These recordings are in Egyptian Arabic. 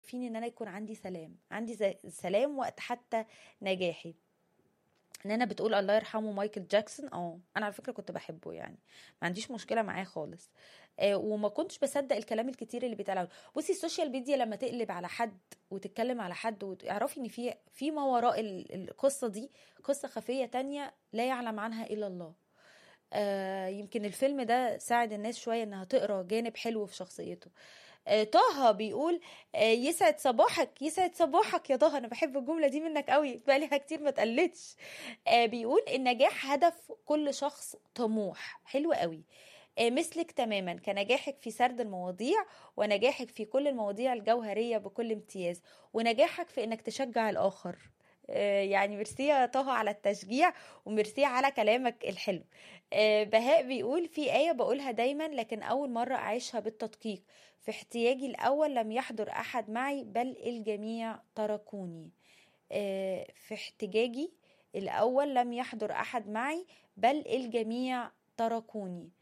يكفيني ان انا يكون عندي سلام عندي ز- سلام وقت حتى نجاحي ان انا بتقول الله يرحمه مايكل جاكسون اه انا على فكره كنت بحبه يعني ما عنديش مشكله معاه خالص آه وما كنتش بصدق الكلام الكتير اللي بيتقال عنه. بصي السوشيال ميديا لما تقلب على حد وتتكلم على حد وتعرفي ان في في ما وراء ال- القصه دي قصه خفيه تانية لا يعلم عنها الا الله آه يمكن الفيلم ده ساعد الناس شويه انها تقرا جانب حلو في شخصيته آه طه بيقول آه يسعد صباحك يسعد صباحك يا طه انا بحب الجمله دي منك قوي بقالها كتير ما اتقلتش آه بيقول النجاح هدف كل شخص طموح حلو قوي آه مثلك تماما كنجاحك في سرد المواضيع ونجاحك في كل المواضيع الجوهريه بكل امتياز ونجاحك في انك تشجع الاخر آه، يعني ميرسي يا طه على التشجيع وميرسي على كلامك الحلو آه، بهاء بيقول في آية بقولها دايما لكن أول مرة أعيشها بالتدقيق في احتياجي الأول لم يحضر أحد معي بل الجميع تركوني آه، في احتجاجي الأول لم يحضر أحد معي بل الجميع تركوني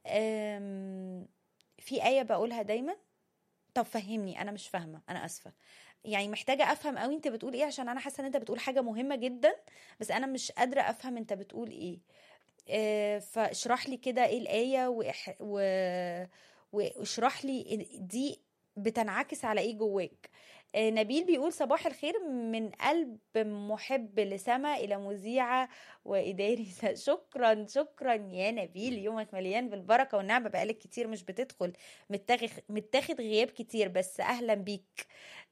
آم، في آية بقولها دايما طب فهمني أنا مش فاهمة أنا آسفة يعني محتاجة أفهم قوي أنت بتقول إيه عشان أنا حاسة إن أنت بتقول حاجة مهمة جدا بس أنا مش قادرة أفهم أنت بتقول إيه آه، فاشرح لي كده ايه الآية وإح... و... واشرح لي دي بتنعكس على ايه جواك آه، نبيل بيقول صباح الخير من قلب محب لسما إلى مذيعة وإداري شكرا شكرا يا نبيل يومك مليان بالبركة والنعمة بقالك كتير مش بتدخل متاخد متاخد غياب كتير بس أهلا بيك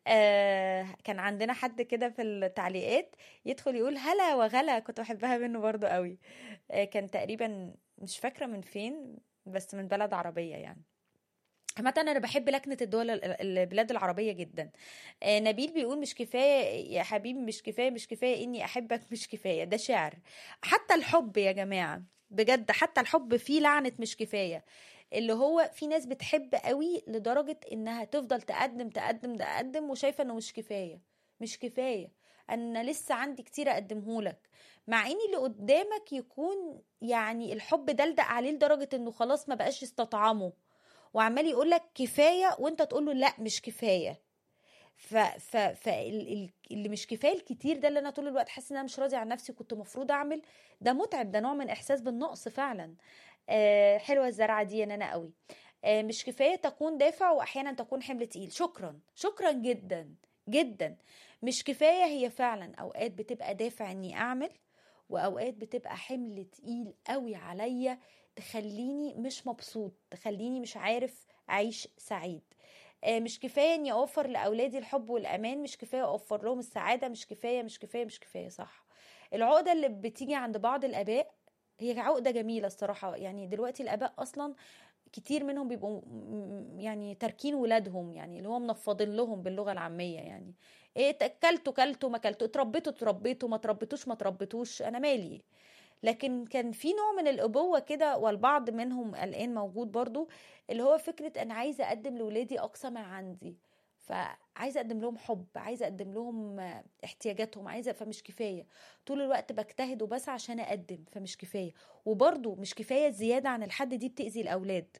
آه كان عندنا حد كده في التعليقات يدخل يقول هلا وغلا كنت بحبها منه برضو قوي آه كان تقريبا مش فاكرة من فين بس من بلد عربية يعني عامة أنا بحب لكنة الدول البلاد العربية جدا آه نبيل بيقول مش كفاية يا حبيبي مش كفاية مش كفاية إني أحبك مش كفاية ده شعر حتى الحب يا جماعة بجد حتى الحب فيه لعنة مش كفاية اللي هو في ناس بتحب قوي لدرجة إنها تفضل تقدم تقدم تقدم وشايفة إنه مش كفاية مش كفاية أنا لسه عندي كتير أقدمهولك مع إن اللي قدامك يكون يعني الحب دلدق عليه لدرجة إنه خلاص ما بقاش يستطعمه وعمال يقول لك كفايه وانت تقول له لا مش كفايه ف ف ف اللي مش كفايه الكتير ده اللي انا طول الوقت حاسه ان انا مش راضي عن نفسي كنت مفروض اعمل ده متعب ده نوع من احساس بالنقص فعلا آه حلوه الزرعه دي ان انا قوي آه مش كفايه تكون دافع واحيانا تكون حمل تقيل شكرا شكرا جدا جدا مش كفايه هي فعلا اوقات بتبقى دافع اني اعمل واوقات بتبقى حمل تقيل قوي عليا تخليني مش مبسوط تخليني مش عارف اعيش سعيد مش كفايه اني اوفر لاولادي الحب والامان مش كفايه اوفر لهم السعاده مش كفايه مش كفايه مش كفايه صح العقده اللي بتيجي عند بعض الاباء هي عقده جميله الصراحه يعني دلوقتي الاباء اصلا كتير منهم بيبقوا يعني تاركين ولادهم يعني اللي هو منفضين لهم باللغه العاميه يعني ايه كلتوا كلتوا ما كلتوا اتربيتوا اتربيتوا ما تربيتوش ما تربيتوش انا مالي لكن كان في نوع من الابوه كده والبعض منهم الان موجود برضو اللي هو فكره انا عايزه اقدم لاولادي اقصى ما عندي فعايزه اقدم لهم حب عايزه اقدم لهم احتياجاتهم عايزه فمش كفايه طول الوقت بجتهد وبسعى عشان اقدم فمش كفايه وبرضو مش كفايه زياده عن الحد دي بتاذي الاولاد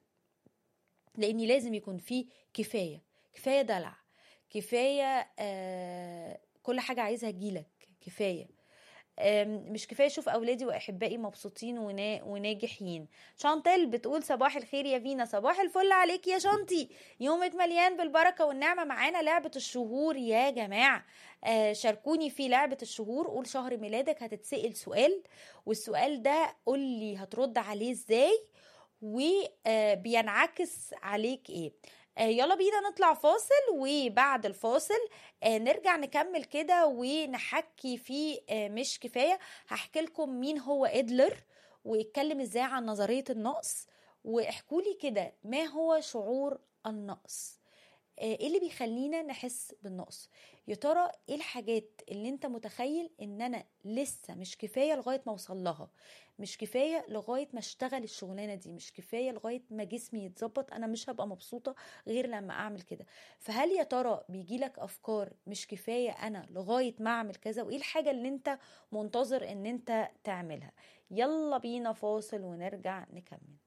لاني لازم يكون في كفايه كفايه دلع كفايه آه كل حاجه عايزها تجيلك كفايه مش كفايه اشوف اولادي واحبائي مبسوطين ونا... وناجحين شانتل بتقول صباح الخير يا فينا صباح الفل عليك يا شانتي يومك مليان بالبركه والنعمه معانا لعبه الشهور يا جماعه آه شاركوني في لعبه الشهور قول شهر ميلادك هتتسال سؤال والسؤال ده قول لي هترد عليه ازاي وبينعكس عليك ايه يلا بينا نطلع فاصل وبعد الفاصل نرجع نكمل كده ونحكي في مش كفايه هحكي لكم مين هو ادلر ويتكلم ازاي عن نظريه النقص واحكوا لي كده ما هو شعور النقص ايه اللي بيخلينا نحس بالنقص يا ترى ايه الحاجات اللي انت متخيل ان انا لسه مش كفايه لغايه ما اوصل لها مش كفايه لغايه ما اشتغل الشغلانه دي مش كفايه لغايه ما جسمي يتظبط انا مش هبقى مبسوطه غير لما اعمل كده فهل يا ترى بيجي لك افكار مش كفايه انا لغايه ما اعمل كذا وايه الحاجه اللي انت منتظر ان انت تعملها يلا بينا فاصل ونرجع نكمل